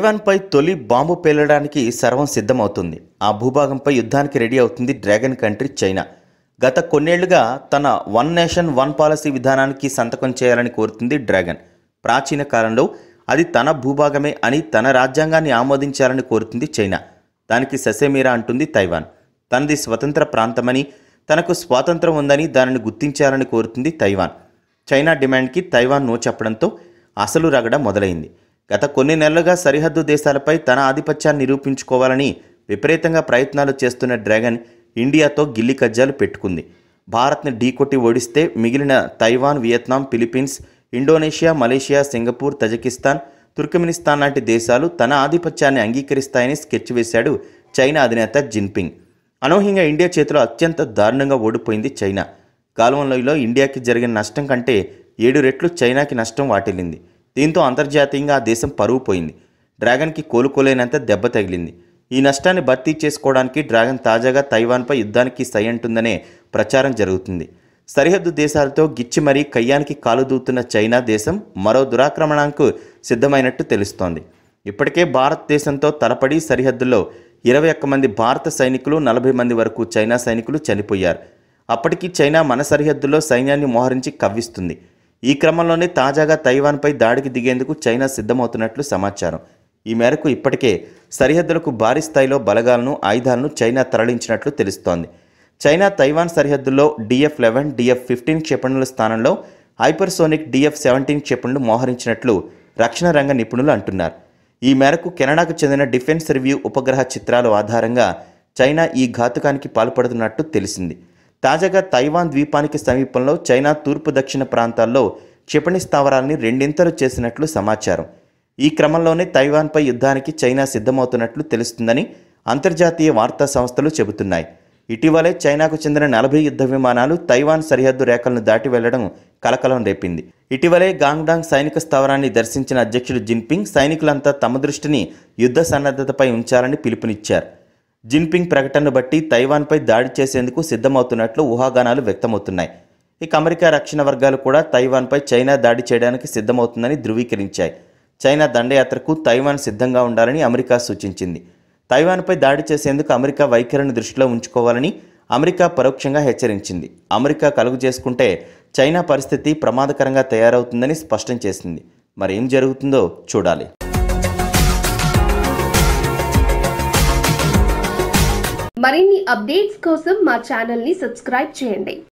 తైవాన్పై తొలి బాంబు పేలడానికి సర్వం సిద్ధమవుతుంది ఆ భూభాగంపై యుద్ధానికి రెడీ అవుతుంది డ్రాగన్ కంట్రీ చైనా గత కొన్నేళ్లుగా తన వన్ నేషన్ వన్ పాలసీ విధానానికి సంతకం చేయాలని కోరుతుంది డ్రాగన్ ప్రాచీన కాలంలో అది తన భూభాగమే అని తన రాజ్యాంగాన్ని ఆమోదించాలని కోరుతుంది చైనా దానికి ససేమీరా అంటుంది తైవాన్ తనది స్వతంత్ర ప్రాంతమని తనకు స్వాతంత్రం ఉందని దానిని గుర్తించాలని కోరుతుంది తైవాన్ చైనా డిమాండ్కి తైవాన్ నో చెప్పడంతో అసలు రగడ మొదలైంది గత కొన్ని నెలలుగా సరిహద్దు దేశాలపై తన ఆధిపత్యాన్ని నిరూపించుకోవాలని విపరీతంగా ప్రయత్నాలు చేస్తున్న డ్రాగన్ ఇండియాతో గిల్లి కజ్జాలు పెట్టుకుంది భారత్ని ఢీకొట్టి ఓడిస్తే మిగిలిన Taiwan Vietnam Philippines Indonesia Malaysia Singapore Tajikistan Turkmenistan లాంటి దేశాలు తన ఆధిపత్యాన్ని అంగీకరిస్తాయని స్కెచ్ వేశాడు చైనా అధినేత జిన్పింగ్ అనూహ్యంగా ఇండియా చేతిలో అత్యంత దారుణంగా ఓడిపోయింది చైనా కాలువలోయలో ఇండియాకి జరిగిన నష్టం కంటే ఏడు రెట్లు చైనాకి నష్టం వాటిల్లింది దీంతో అంతర్జాతీయంగా ఆ దేశం పరువు పోయింది డ్రాగన్కి కోలుకోలేనంత దెబ్బ తగిలింది ఈ నష్టాన్ని భర్తీ చేసుకోవడానికి డ్రాగన్ తాజాగా తైవాన్పై యుద్ధానికి సై అంటుందనే ప్రచారం జరుగుతుంది సరిహద్దు దేశాలతో గిచ్చి మరీ కయ్యానికి కాలు దూతున్న చైనా దేశం మరో దురాక్రమణకు సిద్ధమైనట్టు తెలుస్తోంది ఇప్పటికే భారతదేశంతో తలపడి సరిహద్దుల్లో ఇరవై ఒక్క మంది భారత సైనికులు నలభై మంది వరకు చైనా సైనికులు చనిపోయారు అప్పటికి చైనా మన సరిహద్దుల్లో సైన్యాన్ని మోహరించి కవ్విస్తుంది ఈ క్రమంలోనే తాజాగా తైవాన్పై దాడికి దిగేందుకు చైనా సిద్ధమవుతున్నట్లు సమాచారం ఈ మేరకు ఇప్పటికే సరిహద్దులకు భారీ స్థాయిలో బలగాలను ఆయుధాలను చైనా తరలించినట్లు తెలుస్తోంది చైనా తైవాన్ సరిహద్దుల్లో డిఎఫ్ లెవెన్ డిఎఫ్ ఫిఫ్టీన్ క్షిపణుల స్థానంలో హైపర్సోనిక్ డిఎఫ్ సెవెంటీన్ క్షిపణులు మోహరించినట్లు రక్షణ రంగ నిపుణులు అంటున్నారు ఈ మేరకు కెనడాకు చెందిన డిఫెన్స్ రివ్యూ ఉపగ్రహ చిత్రాల ఆధారంగా చైనా ఈ ఘాతుకానికి పాల్పడుతున్నట్టు తెలిసింది తాజాగా తైవాన్ ద్వీపానికి సమీపంలో చైనా తూర్పు దక్షిణ ప్రాంతాల్లో క్షిపణి స్థావరాల్ని రెండింతలు చేసినట్లు సమాచారం ఈ క్రమంలోనే తైవాన్పై యుద్ధానికి చైనా సిద్ధమవుతున్నట్లు తెలుస్తుందని అంతర్జాతీయ వార్తా సంస్థలు చెబుతున్నాయి ఇటీవలే చైనాకు చెందిన నలభై యుద్ధ విమానాలు తైవాన్ సరిహద్దు రేఖలను దాటి వెళ్లడం కలకలం రేపింది ఇటీవలే గాంగ్డాంగ్ సైనిక స్థావరాన్ని దర్శించిన అధ్యక్షుడు జిన్పింగ్ సైనికులంతా తమ దృష్టిని యుద్ధ సన్నద్ధతపై ఉంచాలని పిలుపునిచ్చారు జిన్పింగ్ ప్రకటనను బట్టి తైవాన్పై దాడి చేసేందుకు సిద్ధమవుతున్నట్లు ఊహాగానాలు వ్యక్తమవుతున్నాయి ఇక అమెరికా రక్షణ వర్గాలు కూడా తైవాన్పై చైనా దాడి చేయడానికి సిద్ధమవుతుందని ధృవీకరించాయి చైనా దండయాత్రకు తైవాన్ సిద్ధంగా ఉండాలని అమెరికా సూచించింది తైవాన్పై దాడి చేసేందుకు అమెరికా వైఖరిని దృష్టిలో ఉంచుకోవాలని అమెరికా పరోక్షంగా హెచ్చరించింది అమెరికా కలుగు చేసుకుంటే చైనా పరిస్థితి ప్రమాదకరంగా తయారవుతుందని స్పష్టం చేసింది మరేం జరుగుతుందో చూడాలి మరిన్ని అప్డేట్స్ కోసం మా ఛానల్ ని సబ్స్క్రైబ్ చేయండి